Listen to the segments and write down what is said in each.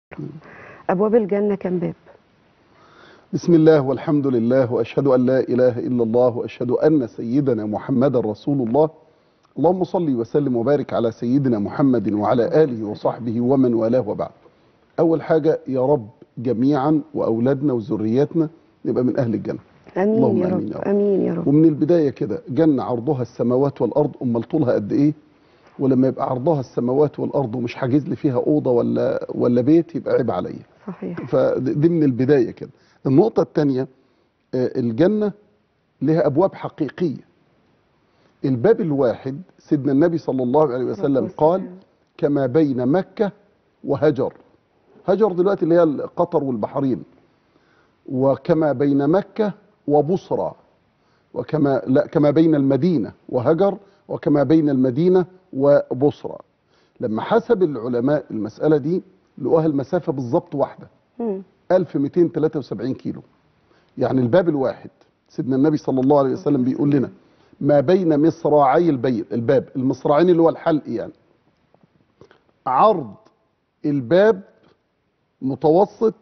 ابواب الجنه كام باب بسم الله والحمد لله واشهد ان لا اله الا الله واشهد ان سيدنا محمدا رسول الله اللهم صل وسلم وبارك على سيدنا محمد وعلى اله وصحبه ومن والاه وبعد اول حاجه يا رب جميعا واولادنا وذرياتنا نبقى من اهل الجنه امين اللهم يا آمين رب يا رب. امين يا رب ومن البدايه كده جنه عرضها السماوات والارض امال طولها قد ايه ولما يبقى عرضها السماوات والارض ومش حاجز لي فيها اوضه ولا ولا بيت يبقى عيب عليا صحيح فدي من البدايه كده النقطه الثانيه الجنه لها ابواب حقيقيه الباب الواحد سيدنا النبي صلى الله عليه وسلم قال كما بين مكه وهجر هجر دلوقتي اللي هي قطر والبحرين وكما بين مكه وبصرى وكما لا كما بين المدينه وهجر وكما بين المدينه وبصرى لما حسب العلماء المساله دي لقوها المسافه بالظبط واحده مم. 1273 كيلو يعني الباب الواحد سيدنا النبي صلى الله عليه وسلم بيقول لنا ما بين مصراعي البيت الباب المصراعين اللي هو الحلق يعني عرض الباب متوسط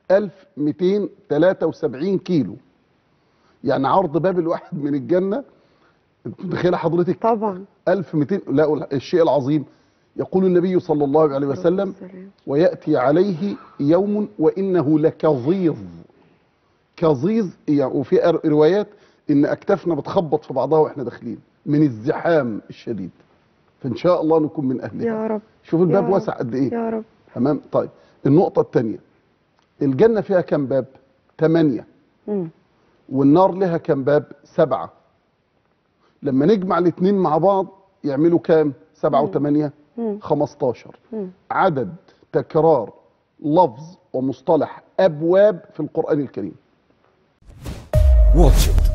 1273 كيلو يعني عرض باب الواحد من الجنة انت متخيله حضرتك طبعا 1200 لا الشيء العظيم يقول النبي صلى الله عليه وسلم السلام. ويأتي عليه يوم وإنه لكظيظ كظيظ يعني وفي أر- روايات إن أكتافنا بتخبط في بعضها وإحنا داخلين من الزحام الشديد فإن شاء الله نكون من أهلها يا رب شوف يا الباب رب. واسع قد إيه يا رب تمام طيب النقطة الثانية الجنة فيها كم باب ثمانية مم. والنار لها كم باب سبعة لما نجمع الاثنين مع بعض يعملوا كام سبعة وثمانية مم. خمستاشر مم. عدد تكرار لفظ ومصطلح أبواب في القرآن الكريم واتش إت